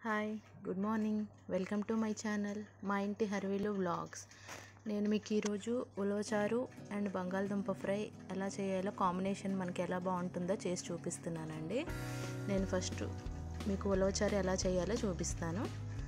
hi good morning welcome to my channel మా ఇంటి హర్వీలు vlogs నేను మీకు ఈరోజు ఉలవచారు అండ్ బంగాళదుంప ఫ్రై ఎలా చేయాలో కాంబినేషన్ మనకి ఎలా బాగుంటుందో చేసి చూపిస్తున్నానండి నేను ఫస్ట్ మీకు ఉలవచారు ఎలా చేయాలో చూపిస్తాను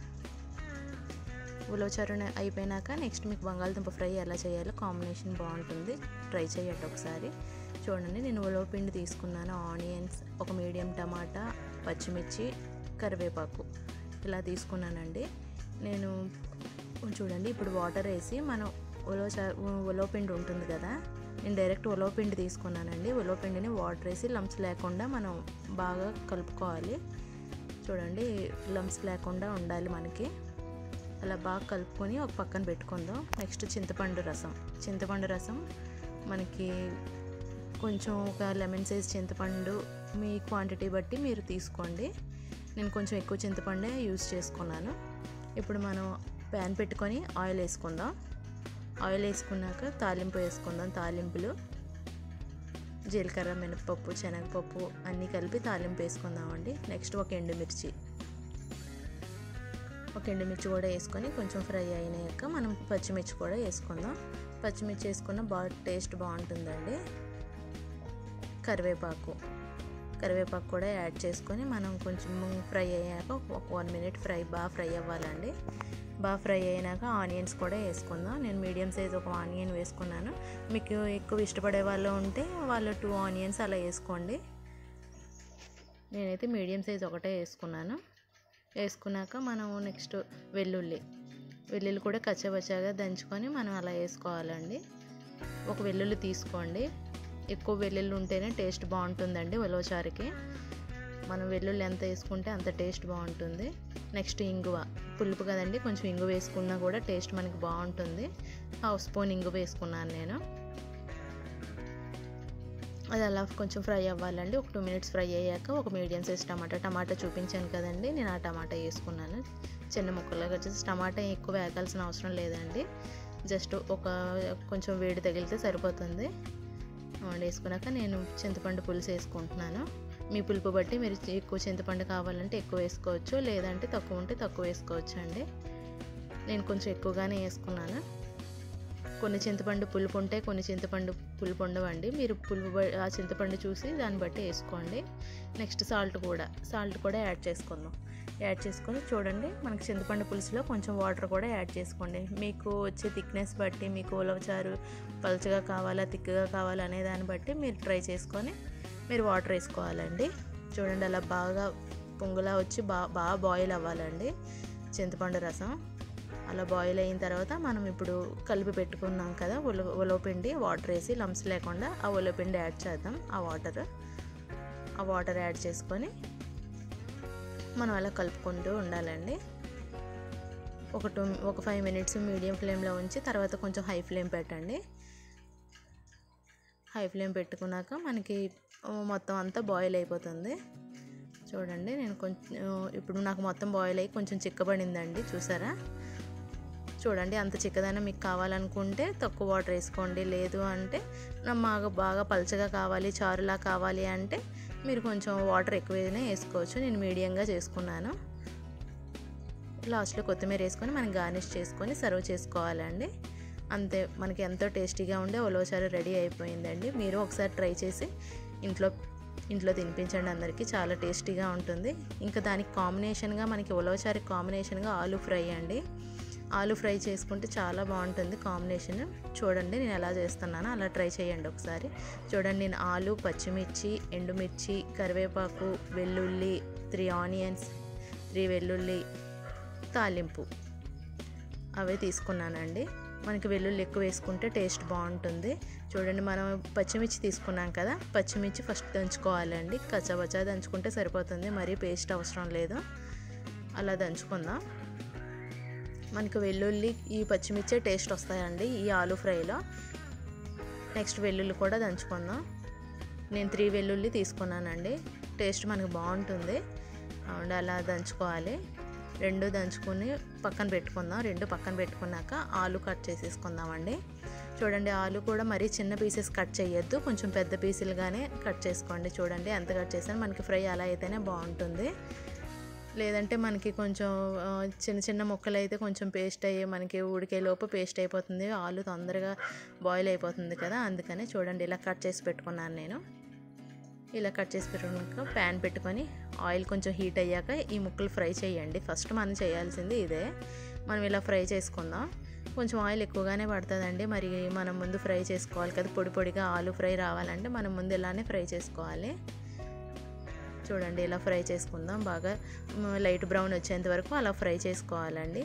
ఉలవచారు అయిపోయినాక నెక్స్ట్ మీకు బంగాళదుంప ఫ్రై ఎలా చేయాలో కాంబినేషన్ బాగుంటుంది ట్రై చేయండి ఒకసారి చూడండి నేను ఉలవ పిండి తీసుకున్నాను ఆనియన్స్ ఒక మీడియం టమాటా పచ్చిమిర్చి కరివేపాకు ఇలా తీసుకున్నానండి నేను చూడండి ఇప్పుడు వాటర్ వేసి మనం ఉలవ ఉలవ పిండి ఉంటుంది కదా నేను డైరెక్ట్ ఉలవ పిండి తీసుకున్నానండి ఉలవ పిండిని వాటర్ వేసి లంప్స్ లేకుండా మనం బాగా కలుపుకోవాలి చూడండి లంప్స్ లేకుండా ఉండాలి మనకి అలా బాగా కలుపుకొని ఒక పక్కన పెట్టుకుందాం నెక్స్ట్ చింతపండు రసం చింతపండు రసం మనకి కొంచెం ఒక లెమన్ సైజ్ చింతపండు మీ క్వాంటిటీ బట్టి మీరు తీసుకోండి నేను కొంచెం ఎక్కువ చింతపండే యూజ్ చేసుకున్నాను ఇప్పుడు మనం ప్యాన్ పెట్టుకొని ఆయిల్ వేసుకుందాం ఆయిల్ వేసుకున్నాక తాలింపు వేసుకుందాం తాలింపులు జీలకర్ర మినపప్పు శనగపప్పు అన్నీ కలిపి తాలింపు వేసుకుందామండి నెక్స్ట్ ఒక ఎండుమిర్చి ఒక ఎండుమిర్చి కూడా వేసుకొని కొంచెం ఫ్రై అయినాక మనం పచ్చిమిర్చి కూడా వేసుకుందాం పచ్చిమిర్చి వేసుకున్న బాగా టేస్ట్ బాగుంటుందండి కరివేపాకు కరివేపాకు కూడా యాడ్ చేసుకొని మనం కొంచెం ఫ్రై అయ్యాక ఒక వన్ మినిట్ ఫ్రై బాగా ఫ్రై అవ్వాలండి బాగా ఫ్రై అయినాక ఆనియన్స్ కూడా వేసుకుందాం నేను మీడియం సైజ్ ఒక ఆనియన్ వేసుకున్నాను మీకు ఎక్కువ ఇష్టపడే వాళ్ళు ఉంటే వాళ్ళు టూ ఆనియన్స్ అలా వేసుకోండి నేనైతే మీడియం సైజ్ ఒకటే వేసుకున్నాను వేసుకున్నాక మనం నెక్స్ట్ వెల్లుల్లి వెల్లుల్లి కూడా కచ్చబచ్చాగా దంచుకొని మనం అలా వేసుకోవాలండి ఒక వెల్లుల్లి తీసుకోండి ఎక్కువ వెల్లుల్లి ఉంటేనే టేస్ట్ బాగుంటుందండి ఉలవచారుకి మనం వెల్లుల్లి ఎంత వేసుకుంటే అంత టేస్ట్ బాగుంటుంది నెక్స్ట్ ఇంగువ పులుపు కదండి కొంచెం ఇంగువ వేసుకున్నా కూడా టేస్ట్ మనకి బాగుంటుంది హాఫ్ స్పూన్ ఇంగువ వేసుకున్నాను నేను అది అలా కొంచెం ఫ్రై అవ్వాలండి ఒక టూ మినిట్స్ ఫ్రై అయ్యాక ఒక మీడియం సైజ్ టమాటా టమాటా చూపించాను కదండి నేను ఆ టమాటా వేసుకున్నాను చిన్న ముక్కలుగా వచ్చేసి టమాటా ఎక్కువ వేగాల్సిన అవసరం లేదండి జస్ట్ ఒక కొంచెం వేడి తగిలితే సరిపోతుంది వేసుకున్నాక నేను చింతపండు పులుసు వేసుకుంటున్నాను మీ పులుపు బట్టి మీరు ఎక్కువ చింతపండు కావాలంటే ఎక్కువ వేసుకోవచ్చు లేదంటే తక్కువ ఉంటే తక్కువ వేసుకోవచ్చు అండి నేను కొంచెం ఎక్కువగానే వేసుకున్నాను కొన్ని చింతపండు పులుపు ఉంటాయి కొన్ని చింతపండు పులుపు ఉండవండి మీరు పులుపు ఆ చింతపండు చూసి దాన్ని బట్టి వేసుకోండి నెక్స్ట్ సాల్ట్ కూడా సాల్ట్ కూడా యాడ్ చేసుకుందాం యాడ్ చేసుకొని చూడండి మనకి చింతపండు పులుసులో కొంచెం వాటర్ కూడా యాడ్ చేసుకోండి మీకు వచ్చే థిక్నెస్ బట్టి మీకు ఉలవచారు పలుచగా కావాలా థిక్గా కావాలా అనే దాన్ని బట్టి మీరు ట్రై చేసుకొని మీరు వాటర్ వేసుకోవాలండి చూడండి అలా బాగా పొంగులా వచ్చి బాగా బాగా బాయిల్ అవ్వాలండి చింతపండు రసం అలా బాయిల్ అయిన తర్వాత మనం ఇప్పుడు కలిపి పెట్టుకున్నాం కదా ఉల ఉలవపిండి వాటర్ వేసి లంప్స్ లేకుండా ఆ ఉలవపిండి యాడ్ చేద్దాం ఆ వాటర్ ఆ వాటర్ యాడ్ చేసుకొని మనం అలా కలుపుకుంటూ ఉండాలండి ఒక టూ ఒక ఫైవ్ మినిట్స్ మీడియం ఫ్లేమ్లో ఉంచి తర్వాత కొంచెం హై ఫ్లేమ్ పెట్టండి హై ఫ్లేమ్ పెట్టుకున్నాక మనకి మొత్తం అంతా బాయిల్ అయిపోతుంది చూడండి నేను కొంచెం ఇప్పుడు నాకు మొత్తం బాయిల్ అయ్యి కొంచెం చిక్కబడిందండి చూసారా చూడండి అంత చిక్కదనం మీకు కావాలనుకుంటే తక్కువ వాటర్ వేసుకోండి లేదు అంటే బాగా బాగా పలచగా కావాలి చారులా కావాలి అంటే మీరు కొంచెం వాటర్ ఎక్కువనే వేసుకోవచ్చు నేను మీడియంగా చేసుకున్నాను లాస్ట్లో కొత్తిమీర వేసుకొని మనం గార్నిష్ చేసుకొని సర్వ్ చేసుకోవాలండి అంతే మనకి ఎంతో టేస్టీగా ఉండే ఉలవచారు రెడీ అయిపోయిందండి మీరు ఒకసారి ట్రై చేసి ఇంట్లో ఇంట్లో తినిపించండి అందరికీ చాలా టేస్టీగా ఉంటుంది ఇంకా దానికి కాంబినేషన్గా మనకి ఉలవచారి కాంబినేషన్గా ఆలు ఫ్రై అండి ఆలు ఫ్రై చేసుకుంటే చాలా బాగుంటుంది కాంబినేషన్ చూడండి నేను ఎలా చేస్తున్నానో అలా ట్రై చేయండి ఒకసారి చూడండి నేను ఆలు పచ్చిమిర్చి ఎండుమిర్చి కరివేపాకు వెల్లుల్లి త్రీ ఆనియన్స్ త్రీ వెల్లుల్లి తాలింపు అవే తీసుకున్నానండి మనకి వెల్లుల్లి ఎక్కువ వేసుకుంటే టేస్ట్ బాగుంటుంది చూడండి మనం పచ్చిమిర్చి తీసుకున్నాం కదా పచ్చిమిర్చి ఫస్ట్ దంచుకోవాలండి కచ్చబచ్చా దంచుకుంటే సరిపోతుంది మరీ పేస్ట్ అవసరం లేదు అలా దంచుకుందాం మనకి వెల్లుల్లి ఈ పచ్చిమిర్చే టేస్ట్ వస్తాయండి ఈ ఆలు ఫ్రైలో నెక్స్ట్ వెల్లుల్లి కూడా దంచుకుందాం నేను త్రీ వెల్లుల్లి తీసుకున్నానండి టేస్ట్ మనకి బాగుంటుంది అలా దంచుకోవాలి రెండు దంచుకొని పక్కన పెట్టుకుందాం రెండు పక్కన పెట్టుకున్నాక ఆలు కట్ చేసేసుకుందామండి చూడండి ఆలు కూడా మరీ చిన్న పీసెస్ కట్ చేయొద్దు కొంచెం పెద్ద పీసులుగానే కట్ చేసుకోండి చూడండి ఎంత కట్ చేసాను మనకి ఫ్రై అలా అయితేనే బాగుంటుంది లేదంటే మనకి కొంచెం ఆ, చిన్న చిన్న ముక్కలు అయితే కొంచెం పేస్ట్ అయ్యి మనకి ఉడికే లోపు పేస్ట్ అయిపోతుంది ఆలు తొందరగా బాయిల్ అయిపోతుంది కదా అందుకని చూడండి ఇలా కట్ చేసి పెట్టుకున్నాను నేను ఇలా కట్ చేసి పెట్టుకున్నాక ప్యాన్ పెట్టుకొని ఆయిల్ కొంచెం హీట్ అయ్యాక ఈ ముక్కలు ఫ్రై చేయండి ఫస్ట్ మనం చేయాల్సింది ఇదే మనం ఇలా ఫ్రై చేసుకుందాం కొంచెం ఆయిల్ ఎక్కువగానే పడుతుందండి మరి మనం ముందు ఫ్రై చేసుకోవాలి కదా పొడి పొడిగా ఆలు ఫ్రై రావాలంటే మనం ముందు ఇలానే ఫ్రై చేసుకోవాలి చూడండి ఇలా ఫ్రై చేసుకుందాం బాగా మ్, లైట్ బ్రౌన్ వచ్చేంత వరకు అలా ఫ్రై చేసుకోవాలండి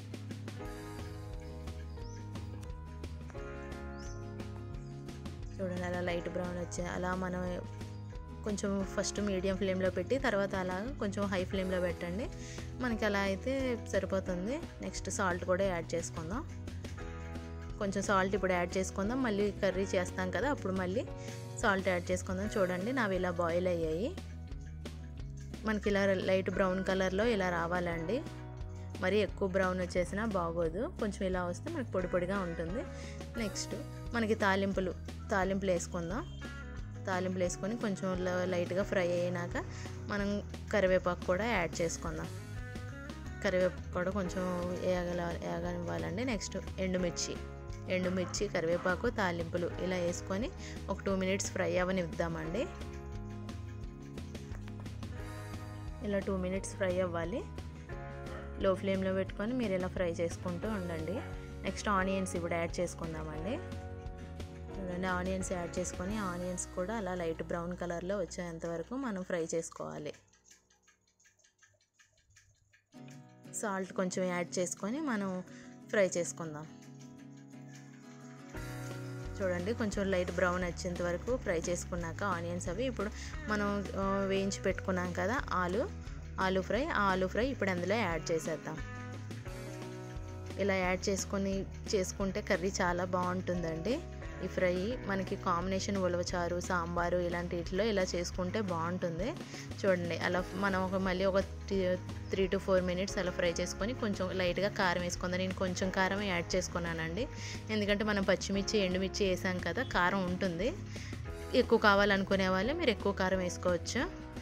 చూడండి అలా లైట్ బ్రౌన్ వచ్చే అలా మనం కొంచెం ఫస్ట్ మీడియం ఫ్లేమ్లో పెట్టి తర్వాత అలా కొంచెం హై ఫ్లేమ్లో పెట్టండి మనకి అలా అయితే సరిపోతుంది నెక్స్ట్ సాల్ట్ కూడా యాడ్ చేసుకుందాం కొంచెం సాల్ట్ ఇప్పుడు యాడ్ చేసుకుందాం మళ్ళీ కర్రీ చేస్తాం కదా అప్పుడు మళ్ళీ సాల్ట్ యాడ్ చేసుకుందాం చూడండి నావి ఇలా బాయిల్ అయ్యాయి మనకి ఇలా లైట్ బ్రౌన్ కలర్లో ఇలా రావాలండి మరి ఎక్కువ బ్రౌన్ వచ్చేసినా బాగోదు కొంచెం ఇలా వస్తే మనకి పొడి పొడిగా ఉంటుంది నెక్స్ట్ మనకి తాలింపులు తాలింపులు వేసుకుందాం తాలింపులు వేసుకొని కొంచెం ల- లైట్గా ఫ్రై అయినాక మనం కరివేపాకు కూడా యాడ్ చేసుకుందాం కరివేపాకు కూడా కొంచెం వేగల వేగనివ్వాలండి నెక్స్ట్ ఎండుమిర్చి ఎండుమిర్చి కరివేపాకు తాలింపులు ఇలా వేసుకొని ఒక టూ మినిట్స్ ఫ్రై అవ్వనిద్దామండి ఇలా టూ మినిట్స్ ఫ్రై అవ్వాలి లో ఫ్లేమ్లో పెట్టుకొని మీరు ఇలా ఫ్రై చేసుకుంటూ ఉండండి నెక్స్ట్ ఆనియన్స్ ఇప్పుడు యాడ్ చేసుకుందామండి చూడండి ఆనియన్స్ యాడ్ చేసుకొని ఆనియన్స్ కూడా అలా లైట్ బ్రౌన్ కలర్లో వచ్చేంత వరకు మనం ఫ్రై చేసుకోవాలి సాల్ట్ కొంచెం యాడ్ చేసుకొని మనం ఫ్రై చేసుకుందాం చూడండి కొంచెం లైట్ బ్రౌన్ వచ్చేంత వరకు ఫ్రై చేసుకున్నాక ఆనియన్స్ అవి ఇప్పుడు మనం ఆ, వేయించి పెట్టుకున్నాం కదా ఆలు ఆలు ఫ్రై ఆ ఆలు ఫ్రై ఇప్పుడు అందులో యాడ్ చేసేద్దాం ఇలా యాడ్ చేసుకొని చేసుకుంటే కర్రీ చాలా బాగుంటుందండి ఈ ఫ్రై మనకి కాంబినేషన్ ఉలవచారు సాంబారు ఇలాంటి వీటిలో ఇలా చేసుకుంటే బాగుంటుంది చూడండి అలా మనం ఒక మళ్ళీ ఒక త్రీ టు ఫోర్ మినిట్స్ అలా ఫ్రై చేసుకొని కొంచెం లైట్గా కారం వేసుకుందాం నేను కొంచెం కారం యాడ్ చేసుకున్నానండి ఎందుకంటే మనం పచ్చిమిర్చి ఎండుమిర్చి వేసాం కదా కారం ఉంటుంది ఎక్కువ కావాలనుకునే వాళ్ళు మీరు ఎక్కువ కారం వేసుకోవచ్చు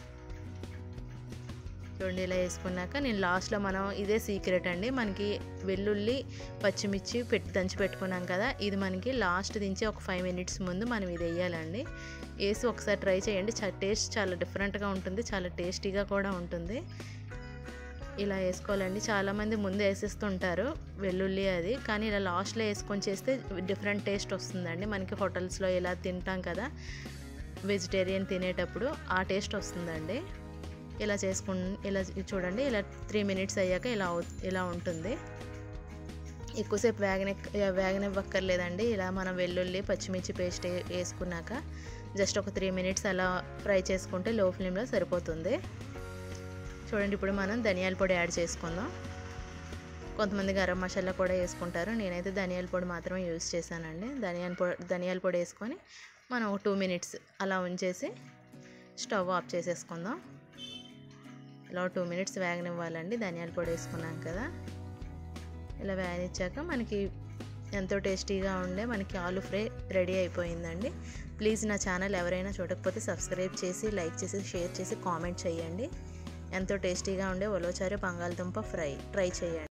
చూడండి ఇలా వేసుకున్నాక నేను లాస్ట్లో మనం ఇదే సీక్రెట్ అండి మనకి వెల్లుల్లి పచ్చిమిర్చి పెట్టి దంచి పెట్టుకున్నాం కదా ఇది మనకి లాస్ట్ దించి ఒక ఫైవ్ మినిట్స్ ముందు మనం ఇది వేయాలండి వేసి ఒకసారి ట్రై చేయండి చా- టేస్ట్ చాలా డిఫరెంట్గా ఉంటుంది చాలా టేస్టీగా కూడా ఉంటుంది ఇలా వేసుకోవాలండి చాలామంది ముందు వేసేస్తుంటారు వెల్లుల్లి అది కానీ ఇలా లాస్ట్లో వేసుకొని చేస్తే డిఫరెంట్ టేస్ట్ వస్తుందండి మనకి హోటల్స్లో ఇలా తింటాం కదా వెజిటేరియన్ తినేటప్పుడు ఆ టేస్ట్ వస్తుందండి ఇలా చేసుకు ఇలా చూడండి ఇలా త్రీ మినిట్స్ అయ్యాక ఇలా అవు- ఇలా ఉంటుంది ఎక్కువసేపు వేగన వేగనివ్వక్కర్లేదండి ఇలా మనం వెల్లుల్లి పచ్చిమిర్చి పేస్ట్ వే- వేసుకున్నాక జస్ట్ ఒక త్రీ మినిట్స్ అలా ఫ్రై చేసుకుంటే లో ఫ్లేమ్లో సరిపోతుంది చూడండి ఇప్పుడు మనం ధనియాల పొడి యాడ్ చేసుకుందాం కొంతమంది గరం మసాలా కూడా వేసుకుంటారు నేనైతే ధనియాల పొడి మాత్రమే యూజ్ చేశానండి ధనియాల పొడి ధనియాల పొడి వేసుకొని మనం ఒక టూ మినిట్స్ అలా ఉంచేసి స్టవ్ ఆఫ్ చేసేసుకుందాం ఇలా టూ మినిట్స్ వేగనివ్వాలండి ధనియాల పొడి వేసుకున్నాం కదా ఇలా వేగనిచ్చాక మనకి ఎంతో టేస్టీగా ఉండే మనకి ఆలు ఫ్రై రెడీ అయిపోయిందండి ప్లీజ్ నా ఛానల్ ఎవరైనా చూడకపోతే సబ్స్క్రైబ్ చేసి లైక్ చేసి షేర్ చేసి కామెంట్ చేయండి ఎంతో టేస్టీగా ఉండే ఉలవచారు బంగాళదుంప ఫ్రై ట్రై చేయండి